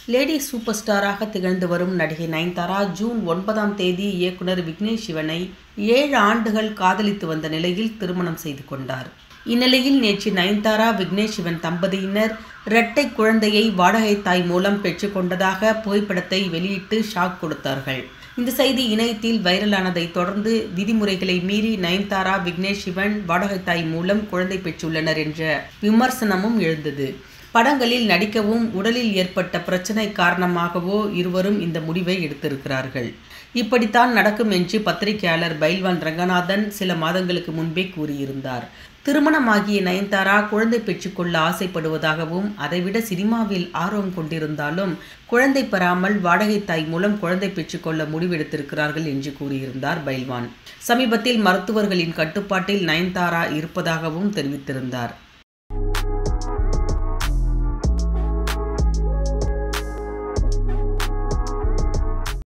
lady super ஸ்டாராக திகழ்ந்து வரும் நடிகை நயன்தாரா ஜூன் ஒன்பதாம் தேதி இயக்குனர் விக்னேஷ் சிவனை ஏழு ஆண்டுகள் காதலித்து வந்த நிலையில் திருமணம் செய்து கொண்டார் இந்நிலையில் நேற்று நயன்தாரா விக்னேஷ் சிவன் தம்பதியினர் இரட்டை குழந்தையை வாடகை தாய் மூலம் பெற்றுக்கொண்டதாக புகைப்படத்தை வெளியிட்டு ஷாக் கொடுத்தார்கள் இந்த செய்தி இணையத்தில் வைரலானதை தொடர்ந்து விதிமுறைகளை மீறி நயன்தாரா விக்னேஷ் சிவன் வாடகை தாய் மூலம் குழந்தை பெற்றுள்ளனர் என்ற விமர்சனமும் எழுந்தது படங்களில் நடிக்கவும் உடலில் ஏற்பட்ட பிரச்சனை காரணமாகவோ இருவரும் இந்த முடிவை எடுத்திருக்கிறார்கள் இப்படித்தான் நடக்கும் என்று பத்திரிகையாளர் பைல்வான் ரங்கநாதன் சில மாதங்களுக்கு முன்பே கூறியிருந்தார் திருமணமாகிய நயன்தாரா குழந்தை பெற்றுக்கொள்ள ஆசைப்படுவதாகவும் அதைவிட சினிமாவில் ஆர்வம் கொண்டிருந்தாலும் குழந்தை பெறாமல் வாடகை தாய் மூலம் குழந்தை பெற்றுக்கொள்ள முடிவெடுத்திருக்கிறார்கள் என்று கூறியிருந்தார் பைல்வான் சமீபத்தில் மருத்துவர்களின் கட்டுப்பாட்டில் நயன்தாரா இருப்பதாகவும் தெரிவித்திருந்தார்